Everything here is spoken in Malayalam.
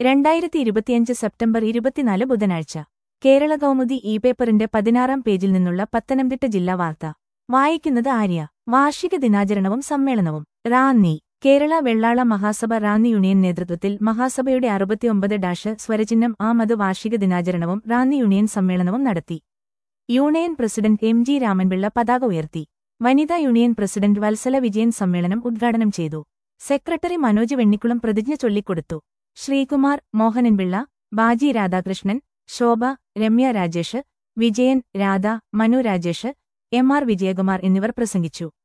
രണ്ടായിരത്തി ഇരുപത്തിയഞ്ച് സെപ്റ്റംബർ ഇരുപത്തിനാല് ബുധനാഴ്ച കേരള കൗമുദി ഇ പേപ്പറിന്റെ പതിനാറാം പേജിൽ നിന്നുള്ള പത്തനംതിട്ട ജില്ലാ വാർത്ത വായിക്കുന്നത് ആര്യ വാർഷിക ദിനാചരണവും സമ്മേളനവും റാന്നി കേരള വെള്ളാള മഹാസഭ റാന്നി യൂണിയൻ നേതൃത്വത്തിൽ മഹാസഭയുടെ അറുപത്തിയൊമ്പത് ഡാഷ് സ്വരചിഹ്നം ആ മത് വാർഷിക ദിനാചരണവും റാന്നി യൂണിയൻ സമ്മേളനവും നടത്തി union president M G Raman Pillai പതാക ഉയർത്തി വനിതാ യൂണിയൻ പ്രസിഡന്റ് വത്സല വിജയൻ സമ്മേളനം ഉദ്ഘാടനം ചെയ്തു സെക്രട്ടറി മനോജ് വെണ്ണിക്കുളം പ്രതിജ്ഞ ചൊല്ലിക്കൊടുത്തു ശ്രീകുമാർ മോഹനൻപിള്ള ബാജി രാധാകൃഷ്ണൻ ശോഭ രമ്യ രാജേഷ് വിജയൻ രാധ മനു രാജേഷ് എം ആർ വിജയകുമാർ എന്നിവർ പ്രസംഗിച്ചു